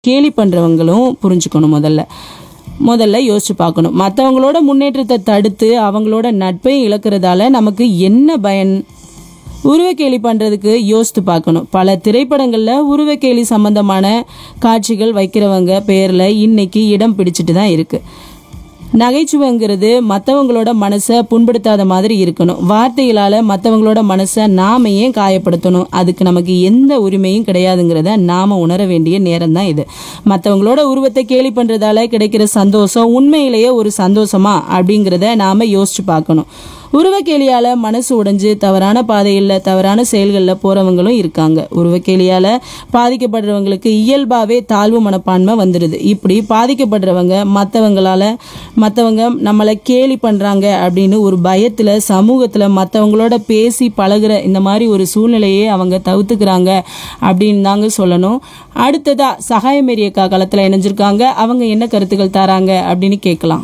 கேலி பண்ணுறவங்களும் புரிஞ்சுக்கணும் முதல்ல முதல்ல யோசிச்சு பார்க்கணும் மற்றவங்களோட முன்னேற்றத்தை தடுத்து அவங்களோட நட்பை இழக்கிறதால நமக்கு என்ன பயன் உருவக்கேலி பண்ணுறதுக்கு யோசித்து பார்க்கணும் பல திரைப்படங்களில் உருவக்கேலி சம்பந்தமான காட்சிகள் வைக்கிறவங்க பேரில் இன்னைக்கு இடம் பிடிச்சிட்டு தான் இருக்குது நகைச்சுவைங்கிறது மற்றவங்களோட மனசை புண்படுத்தாத மாதிரி இருக்கணும் வார்த்தைகளால் மற்றவங்களோட மனசை நாம ஏன் காயப்படுத்தணும் அதுக்கு நமக்கு எந்த உரிமையும் கிடையாதுங்கிறத நாம உணர வேண்டிய நேரம் தான் இது மற்றவங்களோட உருவத்தை கேலி பண்ணுறதால கிடைக்கிற சந்தோஷம் உண்மையிலேயே ஒரு சந்தோஷமா அப்படிங்கிறத நாம யோசிச்சு பார்க்கணும் உருவக்கேலியால மனசு உடைஞ்சு தவறான பாதையில் தவறான செயல்களில் போறவங்களும் இருக்காங்க உருவக்கேலியால பாதிக்கப்படுறவங்களுக்கு இயல்பாவே தாழ்வு மனப்பான்மை வந்துடுது இப்படி பாதிக்கப்படுறவங்க மற்றவங்களால மற்றவங்க நம்மளை கேலி பண்றாங்க அப்படின்னு ஒரு பயத்துல சமூகத்துல மற்றவங்களோட பேசி பழகுற இந்த மாதிரி ஒரு சூழ்நிலையே அவங்க தவிர்த்துக்கிறாங்க அப்படின்னு தாங்க சொல்லணும் அடுத்ததா சகாயமேரியக்கா களத்துல இணைஞ்சிருக்காங்க அவங்க என்ன கருத்துக்கள் தராங்க அப்படின்னு கேட்கலாம்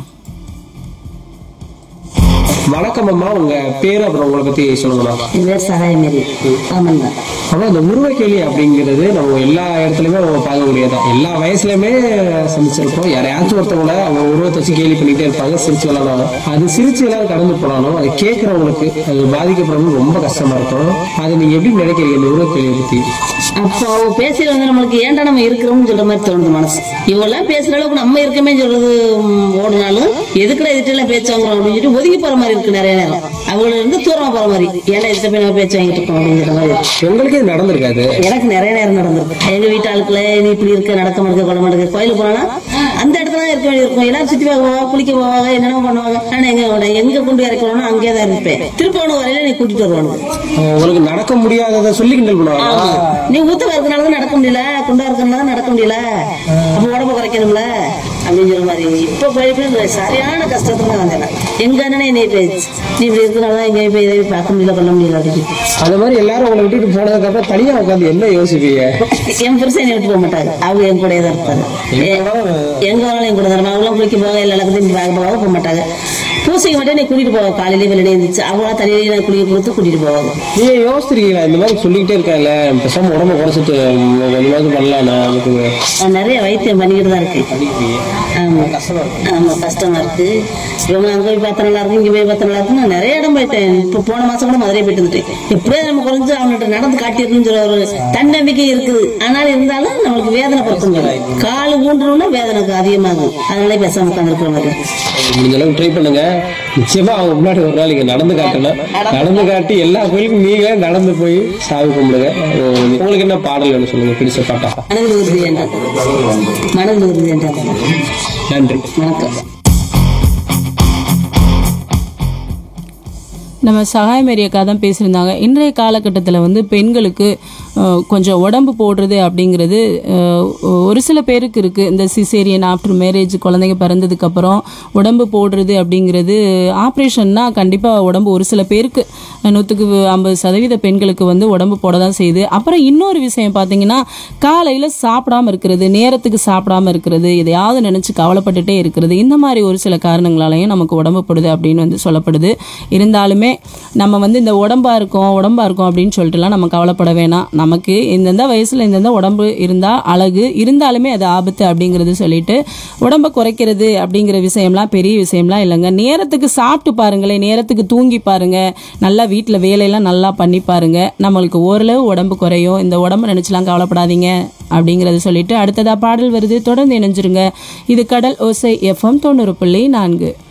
வணக்கம் அம்மா உங்க பேர் அப்புறம் உங்களை பத்தி சொல்லுங்கம்மா என் பேர் சகாயமேரி ஆமாங்க ஆனா இந்த உருவக்கேலி அப்படிங்கிறது நம்ம எல்லா இடத்துலயுமே நம்ம பார்க்கக்கூடியதான் எல்லா வயசுலயுமே சந்திச்சிருப்போம் யாரையாச்சும் ஒருத்தவங்கள அவங்க உருவத்தை வச்சு கேலி பண்ணிட்டே இருப்பாங்க சிரிச்சு விளாடுவாங்க அது சிரிச்சு எல்லாம் கடந்து போனாலும் அது கேட்கறவங்களுக்கு அது பாதிக்கப்படுறவங்களுக்கு ரொம்ப கஷ்டமா இருக்கும் அது நீங்க எப்படி நினைக்கிறீங்க இந்த உருவக்கேலியை பத்தி அப்போ அவ பேசுறது வந்து நம்மளுக்கு ஏன்டா நம்ம இருக்கிறோம்னு சொல்ற மாதிரி தோணுது மனசு இவெல்லாம் பேசுற அளவுக்கு நம்ம இருக்கமே சொல்றது ம், ஓடுனாலும் எதுக்குடா இதுட்டெல்லாம் பேச்சு வாங்குறோம் அப்படின்னு சொல்லிட்டு ஒதுங்கி போற மாதிரி இருக்கு நிறைய நேரம் அவங்கள இருந்து தூரமா போற மாதிரி ஏன்னா இதுட்ட போய் நம்ம பேச்சு வாங்கிட்டு இருக்கோம் அப்படிங்கிற மாதிரி உங்களுக்கு இது நடந்திருக்காது எனக்கு நிறைய நேரம் நடந்திருக்கு எங்க வீட்டு ஆளுக்குள்ள நீ இப்படி இருக்க நடக்க மாட்டேங்க கொள்ள மாட்டேங்க கோயிலுக்கு போனா அந்த இடத்துல தான் இருக்க வேண்டியிருக்கும் எல்லாரும் சுத்தி பார்க்க குளிக்க போவாங்க என்னென்ன பண்ணுவாங்க ஆனா எங்க அவனை எங்க கொண்டு இறக்கணும்னா அங்கேயே தான் இருப்பேன் திருப்பவனு வரையில நீ கூட்டிட்டு வருவானுங்க அஹ் உங்களுக்கு நடக்க முடியாததை சொல்லி கிண்டல் பண்ணுவாங்க நீ ஊத்தமா இருக்கனால தான் நடக்க முடியல குண்டா இருக்கனால தான் நடக்க முடியல அப்ப உடம்ப குறைக்கணும்ல அப்படின்னு சொல்ற மாதிரி இப்ப போயிட்டு சரியான கஷ்டத்துல தான் வந்தேன் நான். எங்க அண்ணனே என்னை பேச்சு நீ இப்படி இருக்கனால தான் எங்கேயும் போய் எதையும் பார்க்க முடியல பண்ண முடியல அப்படின்னு அந்த மாதிரி எல்லாரும் உங்களை விட்டுட்டு போனதுக்கு அப்புறம் தனியா உட்காந்து என்ன யோசிப்பீங்க என் புருஷன் என்னை விட்டு போக மாட்டாங்க அவங்க என் கூட தான் இருப்பாங்க எ- எங்க வேணாலும் என் கூட தான் இருப்பாங்க. அவங்களும் குளிக்க போக எல்லா இடத்துலையும் பார்க்க போக போக மாட்டாங்க பூசைக்கு மட்டும் நீ கூட்டிட்டு போவாங்க காலையிலேயே வெளியே இருந்துச்சு அவங்களா தனியாக நான் குளிக்க கொடுத்து கூட்டிட்டு போவாங்க நீங்க யோசிச்சிருக்கீங்களா இந்த மாதிரி சொல்லிக்கிட்டே இருக்காங்கல்ல பேசாம உடம்ப குறைச்சிட்டு கொஞ்சமாவது பண்ணலாம் நமக்கு நான் நிறைய வைத்தியம் பண்ணிக்கிட்டு தான் இருக்கேன் ஆமா ஆமா கஷ்டமா இருக்கு இவங்க அங்க போய் பார்த்தா நல்லா இருக்கு இங்க போய் பார்த்தா நல்லா இருக்கு நான் நிறைய இடம் போயிட்டேன் இப்ப போன மாசம் கூட மதுரை போயிட்டு வந்துட்டேன் எப்படியே நம்ம குறைஞ்சு அவங்ககிட்ட நடந்து காட்டியிருக்குன்னு சொல்ல ஒரு தன்னம்பிக்கை இருக்குது ஆனால் இருந்தாலும் நம்மளுக்கு வேதனை பொறுத்து கால் ஊன்றணும்னா வேதனை அதிகமாகும் அதனால பேசாம உட்காந்துருக்கிற மாதிரி முடிஞ்ச அளவுக்கு ட்ரை பண்ணுங்க நிச்சயமா அவங்க முன்னாடி ஒரு நாள் இங்க நடந்து காட்டணும் நடந்து காட்டி எல்லா கோயிலுக்கும் நீங்களே நடந்து போய் சாமி கும்பிடுங்க உங்களுக்கு என்ன பாடல் வேணும் சொல்லுங்க பிடிச்ச பாட்டா மனதில் உறுதி என்றார் மனதில் உறுதி என்றார் நன்றி வணக்கம் நம்ம சகாயமேரியக்கா தான் பேசியிருந்தாங்க இன்றைய காலகட்டத்தில் வந்து பெண்களுக்கு அஹ், கொஞ்சம் உடம்பு போடுறது அப்படிங்கிறது அஹ், ஒரு சில பேருக்கு இருக்குது இந்த சிசேரியன் ஆஃப்டர் மேரேஜ் குழந்தைங்க பிறந்ததுக்கப்புறம் உடம்பு போடுறது அப்படிங்கிறது ஆப்ரேஷன்னா கண்டிப்பாக உடம்பு ஒரு சில பேருக்கு நூற்றுக்கு ஐம்பது சதவீத பெண்களுக்கு வந்து உடம்பு போட தான் செய்யுது அப்புறம் இன்னொரு விஷயம் பார்த்தீங்கன்னா காலையில் சாப்பிடாம இருக்கிறது நேரத்துக்கு சாப்பிடாம இருக்கிறது எதையாவது நினச்சி கவலைப்பட்டுட்டே இருக்கிறது இந்த மாதிரி ஒரு சில காரணங்களாலையும் நமக்கு உடம்பு போடுது அப்படின்னு வந்து சொல்லப்படுது இருந்தாலுமே நம்ம வந்து இந்த உடம்பா இருக்கோம் உடம்பா இருக்கோம் அப்படின்னு சொல்லிட்டுலாம் நம்ம கவலைப்பட வேணாம் நமக்கு இந்தந்த வயசுல இந்தந்த உடம்பு இருந்தா அழகு இருந்தாலுமே அது ஆபத்து அப்படிங்கிறது சொல்லிட்டு உடம்ப குறைக்கிறது அப்படிங்கிற விஷயம்லாம் பெரிய விஷயம்லாம் இல்லைங்க நேரத்துக்கு சாப்பிட்டு பாருங்களேன் நேரத்துக்கு தூங்கி பாருங்க நல்லா வீட்டில் வேலையெல்லாம் நல்லா பண்ணி பாருங்க நம்மளுக்கு ஓரளவு உடம்பு குறையும் இந்த உடம்பு நினைச்சுலாம் கவலைப்படாதீங்க அப்படிங்கறத சொல்லிட்டு அடுத்ததா பாடல் வருது தொடர்ந்து இணைஞ்சிருங்க இது கடல் ஓசை எஃப்எம் தொண்ணூறு புள்ளி நான்கு